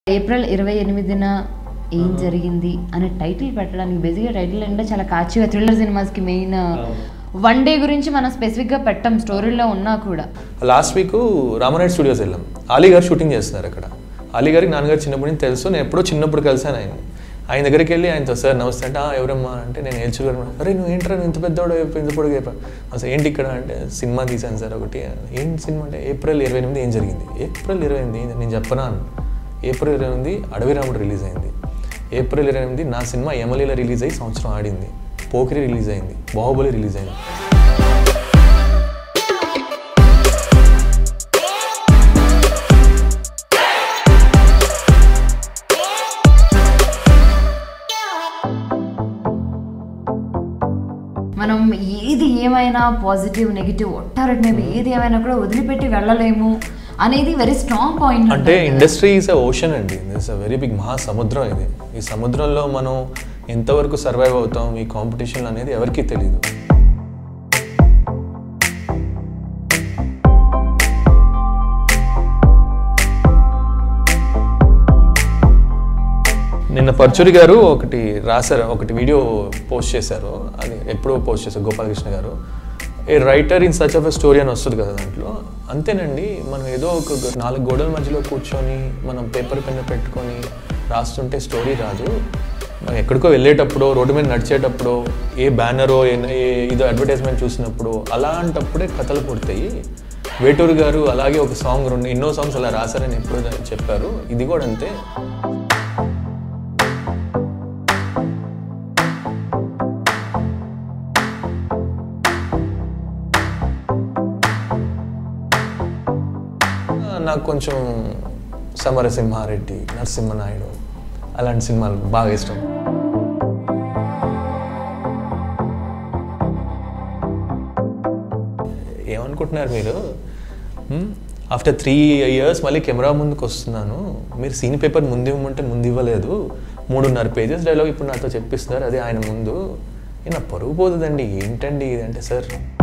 April ఇరవై ఎనిమిదిన ఏం జరిగింది అనే టైటిల్ పెట్టడానికి బేసిక్గా టైటిల్ అంటే చాలా కాచిగా థ్రిల్లర్ సినిమాస్కి మెయిన్ వన్ డే గురించి మనం స్పెసిఫిక్గా పెట్టాం స్టోరీలో ఉన్నా కూడా లాస్ట్ వీక్ రామనాయుడు స్టూడియోస్ వెళ్ళాం అలీ గారు షూటింగ్ చేస్తున్నారు అక్కడ అలీ గారికి నాన్నగారు చిన్నప్పటి నుంచి తెలుసు నేను ఎప్పుడో చిన్నప్పుడు కలిసాను ఆయన ఆయన దగ్గరికి వెళ్ళి ఆయనతో సార్ నమస్తే అంటే "ఆ, ఎవరమ్మా అంటే నేను ఏల్చు గారు అరే నువ్వు ఏంట్రా నువ్వు ఇంత పెద్దోడు ఇంత పొడుగు అయిపోయావు అసలు ఏంటి ఇక్కడ అంటే సినిమా తీశాను సార్ ఒకటి ఏం సినిమా అంటే ఏప్రిల్ ఇరవై ఎనిమిది ఏం జరిగింది ఏప్రిల్ ఇరవై ఎనిమిది నేను చెప్పనా అన్న. ఏప్రిల్ ఇరవై ఎనిమిది అడవి రాముడు రిలీజ్ అయింది ఏప్రిల్ ఇరవై ఎనిమిది నా సినిమా యమలీల రిలీజ్ అయ్యి సంవత్సరం ఆడింది పోకిరి రిలీజ్ అయింది బాహుబలి రిలీజ్ అయింది మనం ఏది ఏమైనా పాజిటివ్ నెగిటివ్ ఒట్టారెట్ మేబీ ఏది ఏమైనా కూడా వదిలిపెట్టి వెళ్ళలేము అనేది వెరీ స్ట్రాంగ్ పాయింట్ అంటే ఇండస్ట్రీ ఈజ్ అ ఓషన్ అండి ఇట్స్ అ వెరీ బిగ్ మహా సముద్రం ఇది ఈ సముద్రంలో మనం ఎంతవరకు సర్వైవ్ అవుతాం ఈ కాంపిటీషన్ అనేది ఎవరికీ తెలియదు నిన్న పర్చురి గారు ఒకటి రాశారు ఒకటి వీడియో పోస్ట్ చేశారు అది ఎప్పుడో పోస్ట్ చేశారు Gopalakrishna garu a writer in సచ్ ఆఫ్ ఎ స్టోరీ అని వస్తుంది కదా దాంట్లో అంతేనండి మనం ఏదో ఒక గ- నాలుగు గోడల మధ్యలో కూర్చొని మనం పేపర్ పెన్ పెట్టుకొని రాస్తుంటే స్టోరీ రాదు మనం ఎక్కడికో వెళ్ళేటప్పుడు రోడ్డు మీద నడిచేటప్పుడు ఏ బ్యానరో ఏ ఇదో అడ్వర్టైజ్మెంట్ చూసినప్పుడు అలాంటప్పుడే కథలు పుడతాయి వేటూరు గారు అలాగే ఒక సాంగ్ రెండు ఎన్నో సాంగ్స్ అలా రాశారని ఎప్పుడు చెప్పారు ఇది కూడా అంతే నాకు కొంచెం సమరసింహారెడ్డి నరసింహనాయుడు అలాంటి సినిమాలు బాగా ఇష్టం ఏమనుకుంటున్నారు మీరు ఆఫ్టర్ త్రీ ఇయర్స్ మళ్ళీ కెమెరా ముందుకు వస్తున్నాను మీరు సీన్ పేపర్ ముందు ఇవ్వమంటే ముందు ఇవ్వలేదు మూడున్నర పేజెస్ డైలాగ్ ఇప్పుడు నాతో చెప్పిస్తున్నారు అదే ఆయన ముందు ఏ నా పరుగు పోతుందండి ఏంటండి ఇది అంటే సార్